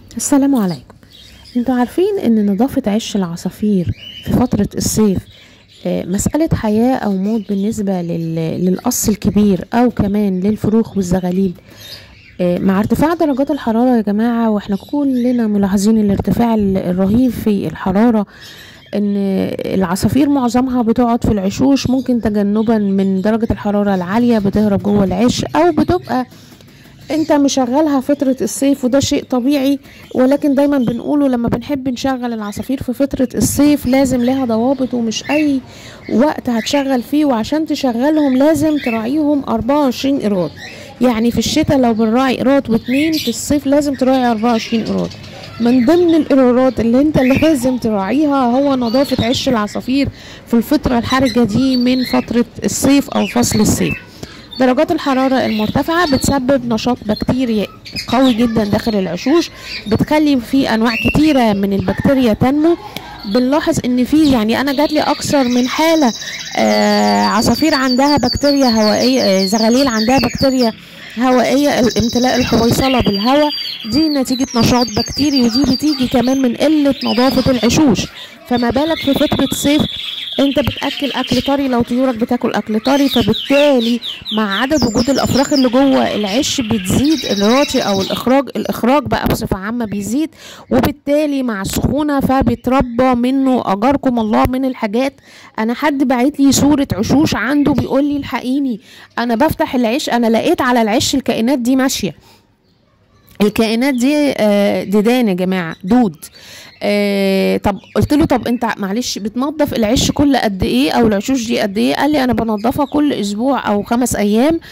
السلام عليكم انتوا عارفين ان نظافة عش العصافير في فترة الصيف آه، مسألة حياة أو موت بالنسبة لل- للقص الكبير أو كمان للفروخ والزغاليل آه، مع ارتفاع درجات الحرارة يا جماعة واحنا كلنا ملاحظين الارتفاع ال- الرهيب في الحرارة ان العصافير معظمها بتقعد في العشوش ممكن تجنبا من درجة الحرارة العالية بتهرب جوه العش او بتبقى انت مشغلها فترة الصيف وده شيء طبيعي ولكن دايما بنقوله لما بنحب نشغل العصافير في فترة الصيف لازم لها ضوابط ومش اي وقت هتشغل فيه وعشان تشغلهم لازم تراعيهم 24 قيراط يعني في الشتاء لو بنراعي قيراط واتنين في الصيف لازم تراعي 24 قيراط من ضمن القرارات اللي انت اللي لازم تراعيها هو نظافة عش العصافير في الفترة الحرجة دي من فترة الصيف او فصل الصيف درجات الحرارة المرتفعة بتسبب نشاط بكتيري قوي جدا داخل العشوش بتخلي في انواع كتيرة من البكتيريا تنمو بنلاحظ ان في يعني انا جات لي اكثر من حالة آه عصافير عندها بكتيريا هوائية آه زغاليل عندها بكتيريا هوائية امتلاء الحويصلة بالهواء دي نتيجة نشاط بكتيري ودي بتيجي كمان من قلة نظافة العشوش فما بالك في فترة صيف انت بتاكل اكل طري لو طيورك بتاكل اكل طري فبالتالي مع عدد وجود الافراخ اللي جوه العش بتزيد الراتي او الاخراج الاخراج بقى بصفه عامه بيزيد وبالتالي مع السخونه فبيتربى منه اجركم الله من الحاجات انا حد بعت لي صوره عشوش عنده بيقول لي الحقيني انا بفتح العش انا لقيت على العش الكائنات دي ماشيه الكائنات دي آه، ديدان يا جماعه دود آه طب قلت له طب انت معلش بتنظف العش كل قد ايه او العشوش دي قد ايه قال لي انا بنظفها كل اسبوع او خمس ايام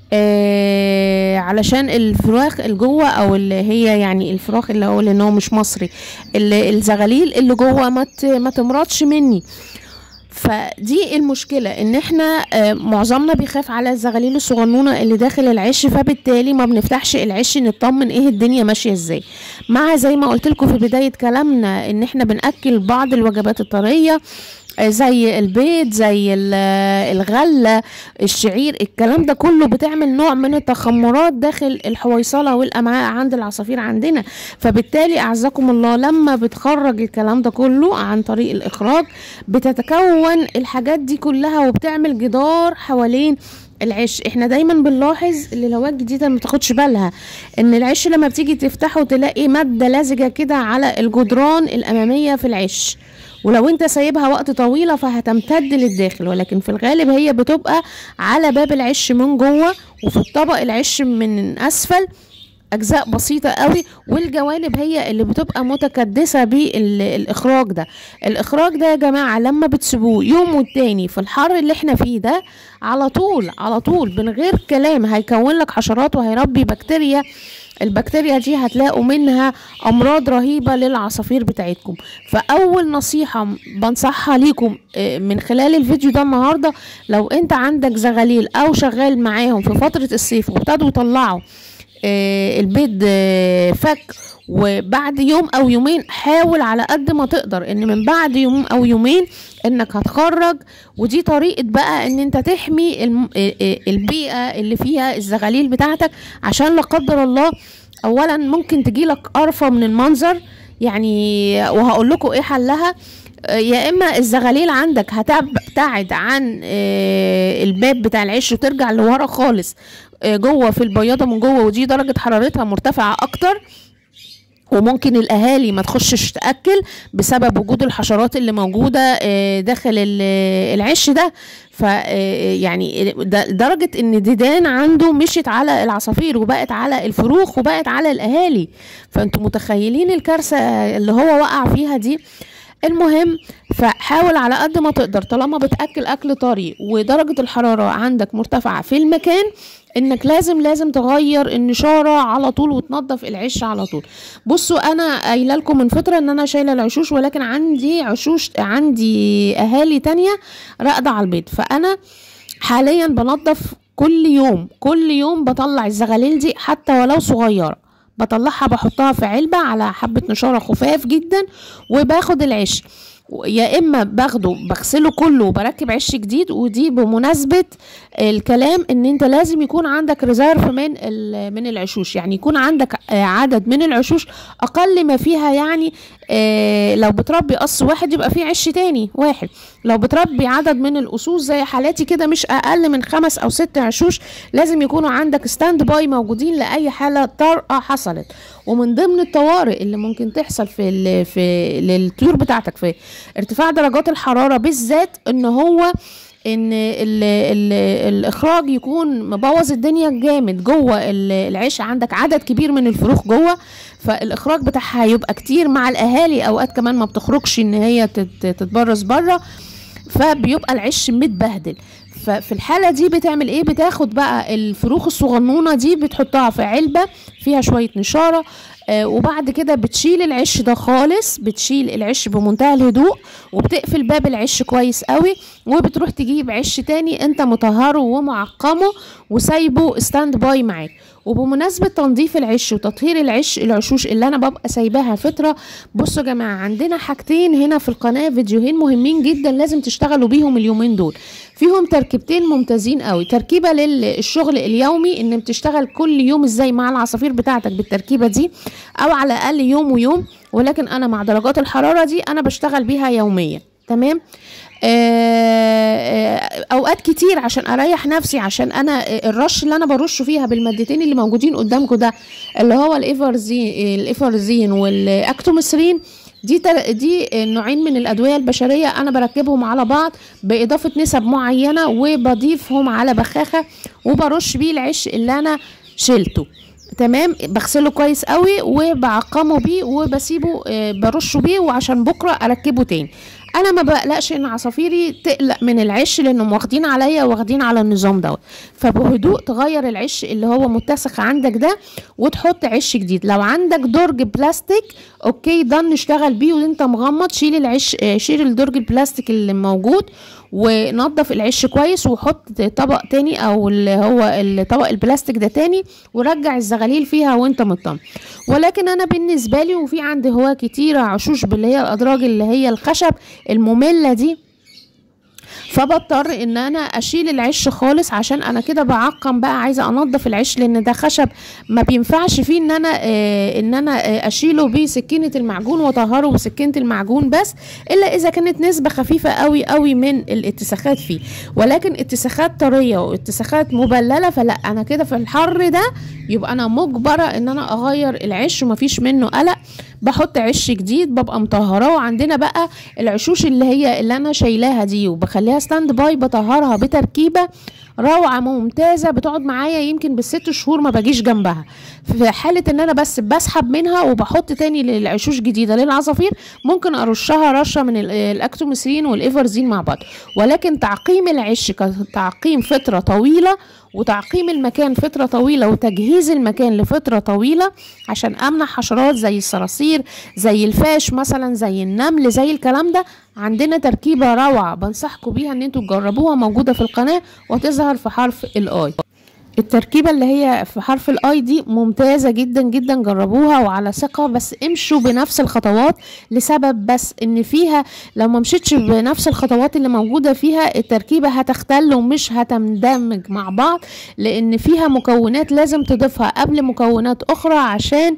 آه علشان الفراخ اللي جوه او اللي هي يعني الفراخ اللي هو لان هو مش مصري اللي الزغاليل اللي جوه ما ت- ما تمرضش مني فدي المشكلة ان احنا آه، معظمنا بيخاف على الزغاليل الصغنونة اللي داخل العش فبالتالي ما بنفتحش العش نطمن ايه الدنيا ماشية ازاي مع زي ما قلت لكم في بداية كلامنا ان احنا بنأكل بعض الوجبات الطرية آه، زي البيض زي ال- آه، الغلة الشعير الكلام ده كله بتعمل نوع من التخمرات داخل الحويصلة والأمعاء عند العصافير عندنا فبالتالي أعزكم الله لما بتخرج الكلام ده كله عن طريق الإخراج بتتكون الحاجات دي كلها وبتعمل جدار حوالين العش احنا دايما بنلاحظ اللي لوات جديده ما تاخدش بالها ان العش لما بتيجي تفتحه تلاقي ماده لزجه كده على الجدران الاماميه في العش ولو انت سايبها وقت طويله فهتمتد للداخل ولكن في الغالب هي بتبقى على باب العش من جوه وفي الطبق العش من اسفل اجزاء بسيطه قوي والجوانب هي اللي بتبقى متكدسه بالاخراج ده الاخراج ده يا جماعه لما بتسيبوه يوم والتاني في الحر اللي احنا فيه ده على طول على طول من غير كلام هيكون لك حشرات وهيربي بكتيريا البكتيريا دي هتلاقوا منها امراض رهيبه للعصافير بتاعتكم فاول نصيحه بنصحها ليكم آه، من خلال الفيديو ده النهارده لو انت عندك زغاليل او شغال معاهم في فتره الصيف وابتدوا يطلعوا آه، البيض آه، فك وبعد يوم او يومين حاول على قد ما تقدر ان من بعد يوم او يومين انك هتخرج ودي طريقة بقى ان انت تحمي الم- آه، آه، البيئة اللي فيها الزغاليل بتاعتك عشان لا قدر الله اولا ممكن تجيلك قرفة من المنظر يعني وهقول لكم ايه حلها آه، يا اما الزغاليل عندك هتبتعد عن آه، الباب بتاع العش وترجع لورا خالص آه، جوه في البياضه من جوه ودي درجه حرارتها مرتفعه اكتر وممكن الاهالي ما تخشش تاكل بسبب وجود الحشرات اللي موجوده آه، داخل ال- العش ده ف آه، يعني ده- لدرجه ان الديدان عنده مشيت على العصافير وبقت على الفروخ وبقت على الاهالي فانتوا متخيلين الكارثه اللي هو وقع فيها دي المهم فحاول على قد ما تقدر طالما بتاكل اكل طري ودرجه الحراره عندك مرتفعه في المكان انك لازم لازم تغير النشاره على طول وتنظف العش على طول بصوا انا قايله لكم من فتره ان انا شايله العشوش ولكن عندي عشوش عندي اهالي تانية راقده على البيض فانا حاليا بنظف كل يوم كل يوم بطلع الزغاليل دي حتى ولو صغيره بطلعها بحطها في علبة على حبة نشارة خفاف جدا وباخد العش يا اما باخده بغسله كله وبركب عش جديد ودي بمناسبه الكلام ان انت لازم يكون عندك ريزيرف من ال- من العشوش يعني يكون عندك آه، عدد من العشوش اقل ما فيها يعني آه، لو بتربي قص واحد يبقى فيه عش تاني واحد لو بتربي عدد من الاسوس زي حالاتي كده مش اقل من خمس او ست عشوش لازم يكونوا عندك ستاند باي موجودين لاي حاله طارئه حصلت ومن ضمن الطوارئ اللي ممكن تحصل في ال في للطيور بتاعتك في ارتفاع درجات الحراره بالذات ان هو ان ال ال الاخراج يكون مبوظ الدنيا جامد جوه ال- العيش عندك عدد كبير من الفروخ جوه فالاخراج بتاعها هيبقى كتير مع الاهالي اوقات كمان ما بتخرجش ان هي تت- تتبرز بره فبيبقى العش متبهدل ففي الحالة دي بتعمل ايه بتاخد بقى الفروخ الصغنونة دي بتحطها في علبة فيها شوية نشارة آه وبعد كده بتشيل العش ده خالص بتشيل العش بمنتهى الهدوء وبتقفل باب العش كويس قوي وبتروح تجيب عش تاني انت مطهره ومعقمه وسايبه ستاند باي معاك وبمناسبة تنظيف العش وتطهير العش العشوش اللي انا ببقى سايباها فترة بصوا يا جماعة عندنا حاجتين هنا في القناة فيديوهين مهمين جدا لازم تشتغلوا بيهم اليومين دول فيهم تركيبتين ممتازين قوي تركيبة للشغل اليومي ان بتشتغل كل يوم ازاي مع العصافير بتاعتك بالتركيبة دي او على الاقل يوم ويوم ولكن انا مع درجات الحرارة دي انا بشتغل بيها يوميا تمام آه، آه، اوقات كتير عشان اريح نفسي عشان انا الرش اللي انا برشه فيها بالمادتين اللي موجودين قدامكم ده اللي هو الايفرزين الايفرزين والاكتوميسرين دي تل... دي نوعين من الادويه البشريه انا بركبهم على بعض باضافه نسب معينه وبضيفهم على بخاخه وبرش بيه العش اللي انا شلته تمام بغسله كويس قوي وبعقمه بيه وبسيبه آه، برشه بيه وعشان بكره اركبه تاني انا ما بقلقش ان عصافيري تقلق من العش لانهم واخدين عليا واخدين على النظام دوت فبهدوء تغير العش اللي هو متسخ عندك ده وتحط عش جديد لو عندك درج بلاستيك اوكي ده نشتغل بيه وانت مغمض شيل العش آه، شيل الدرج البلاستيك اللي موجود ونضف العش كويس وحط طبق تاني او اللي هو الطبق البلاستيك ده تاني ورجع الزغاليل فيها وانت مطمن ولكن انا بالنسبه لي وفي عندي هواة كتيره عشوش باللي هي الادراج اللي هي الخشب الممله دي فبضطر ان انا اشيل العش خالص عشان انا كده بعقم بقى عايزه انضف العش لان ده خشب ما بينفعش فيه ان انا آه ان انا آه اشيله بسكينه المعجون واطهره بسكينه المعجون بس الا اذا كانت نسبه خفيفه قوي قوي من الاتساخات فيه ولكن اتساخات طريه واتساخات مبلله فلا انا كده في الحر ده يبقى انا مجبره ان انا اغير العش ومفيش منه قلق بحط عش جديد ببقى مطهراه وعندنا بقى العشوش اللي هي اللي انا شايلاها دي وبخليها ستاند باي بطهرها بتركيبه روعه ممتازه بتقعد معايا يمكن بالست شهور ما باجيش جنبها في حاله ان انا بس بسحب منها وبحط تاني للعشوش جديده للعصافير ممكن ارشها رشه من ال- الاكتوميسرين والايفرزين مع بعض ولكن تعقيم العش كتعقيم فتره طويله وتعقيم المكان فترة طويلة وتجهيز المكان لفترة طويلة عشان أمنع حشرات زي الصراصير زي الفاش مثلا زي النمل زي الكلام ده عندنا تركيبة روعة بنصحكم بيها ان انتوا تجربوها موجودة في القناة وتظهر في حرف الاي التركيبة اللي هي في حرف الاي دي ممتازة جدا جدا جربوها وعلى ثقة بس امشوا بنفس الخطوات لسبب بس ان فيها لو ما مشيتش بنفس الخطوات اللي موجودة فيها التركيبة هتختل ومش هتندمج مع بعض لان فيها مكونات لازم تضيفها قبل مكونات اخرى عشان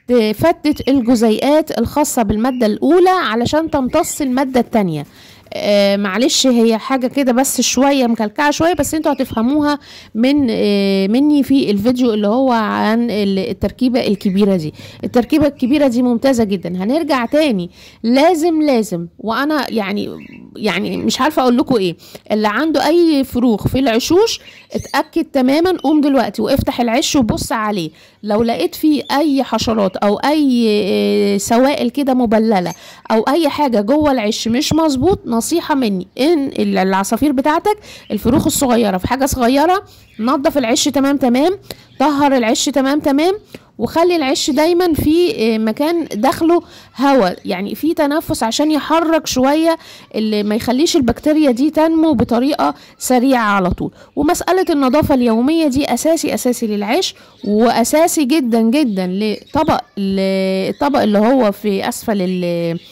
تفتت الجزيئات الخاصة بالمادة الأولى علشان تمتص المادة التانية آه معلش هي حاجة كده بس شوية مكلكعة شوية بس انتوا هتفهموها من آه مني في الفيديو اللي هو عن ال- التركيبة الكبيرة دي التركيبة الكبيرة دي ممتازة جدا هنرجع تاني لازم لازم وانا يعني يعني مش عارفة اقول لكم ايه اللي عنده اي فروخ في العشوش اتأكد تماما قوم دلوقتي وافتح العش وبص عليه لو لقيت فيه اي حشرات او اي آه، سوائل كده مبللة او اي حاجة جوه العش مش مظبوط نصيحة مني ان العصافير بتاعتك الفروخ الصغيرة في حاجة صغيرة نظف العش تمام تمام طهر العش تمام تمام وخلي العش دايما في آه، مكان داخله هواء يعني في تنفس عشان يحرك شويه اللي ما يخليش البكتيريا دي تنمو بطريقه سريعه على طول ومساله النظافه اليوميه دي اساسي اساسي للعيش واساسي جدا جدا لطبق ال- الطبق اللي هو في اسفل ال-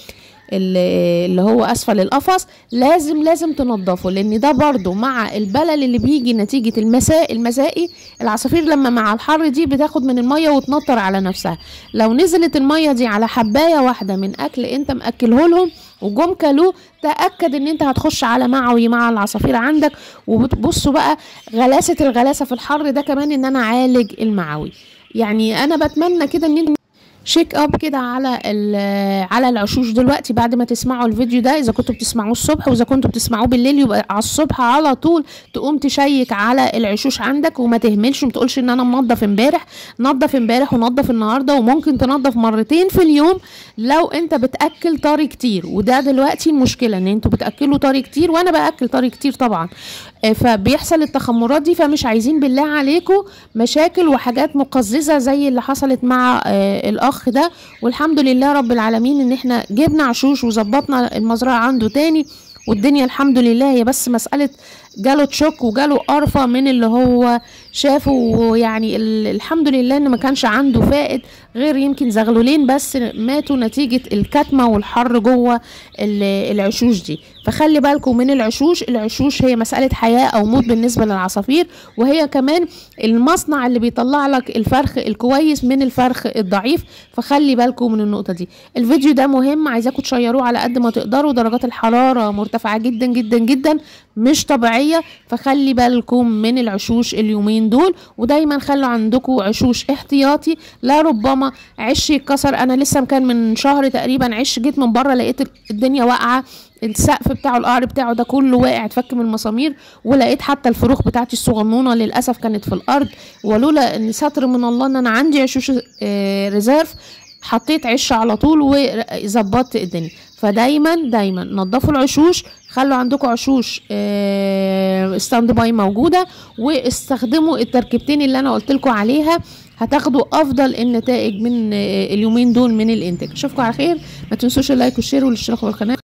اللي اللي هو اسفل القفص لازم لازم تنضفه لان ده برضو مع البلل اللي بيجي نتيجة المساء المسائي العصافير لما مع الحر دي بتاخد من المية وتنطر على نفسها لو نزلت المية دي على حباية واحدة من اكل انت مأكله لهم وجم كلوه تأكد ان انت هتخش على معوي مع العصافير عندك وبصوا بقى غلاسة الغلاسة في الحر ده كمان ان انا اعالج المعوي يعني انا بتمنى كده ان انت شيك اب كده على ال- على العشوش دلوقتي بعد ما تسمعوا الفيديو ده اذا كنتوا بتسمعوه الصبح واذا كنتوا بتسمعوه بالليل يبقى على الصبح على طول تقوم تشيك على العشوش عندك وما تهملش وما تقولش ان انا منضف امبارح نضف امبارح ونضف النهارده وممكن تنضف مرتين في اليوم لو انت بتاكل طري كتير وده دلوقتي المشكله ان انتوا بتاكلوا طري كتير وانا باكل طري كتير طبعا آه، فبيحصل التخمرات دي فمش عايزين بالله عليكم مشاكل وحاجات مقززه زي اللي حصلت مع آه، الاخ ده والحمد لله رب العالمين ان احنا جبنا عشوش وظبطنا المزرعه عنده تاني والدنيا الحمد لله هي بس مسألة جاله تشوك وجاله قرفة من اللي هو شافه ويعني ال- الحمد لله ان ما كانش عنده فائد غير يمكن زغلولين بس ماتوا نتيجة الكتمة والحر جوه ال- العشوش دي فخلي بالكم من العشوش العشوش هي مسألة حياة او موت بالنسبة للعصافير وهي كمان المصنع اللي بيطلع لك الفرخ الكويس من الفرخ الضعيف فخلي بالكم من النقطة دي الفيديو ده مهم عايزاكم تشيروه على قد ما تقدروا درجات الحرارة مرتفعة جدا جدا جدا مش طبيعية فخلي بالكم من العشوش اليومين دول ودايما خلوا عندكم عشوش احتياطي لا ربما عش يتكسر انا لسه كان من شهر تقريبا عش جيت من بره لقيت الدنيا واقعة السقف بتاعه القعر بتاعه ده كله واقع اتفك من المسامير ولقيت حتى الفروخ بتاعتي الصغنونه للاسف كانت في الارض ولولا ان ستر من الله ان انا عندي عشوش آه، ريزيرف حطيت عش على طول وظبطت الدنيا فدايما دايما نظفوا العشوش خلوا عندكم عشوش آه، ستاند باي موجوده واستخدموا التركيبتين اللي انا قلت لكم عليها هتاخدوا افضل النتائج من آه، اليومين دول من الانتاج اشوفكم على خير ما تنسوش اللايك والشير والاشتراك في القناه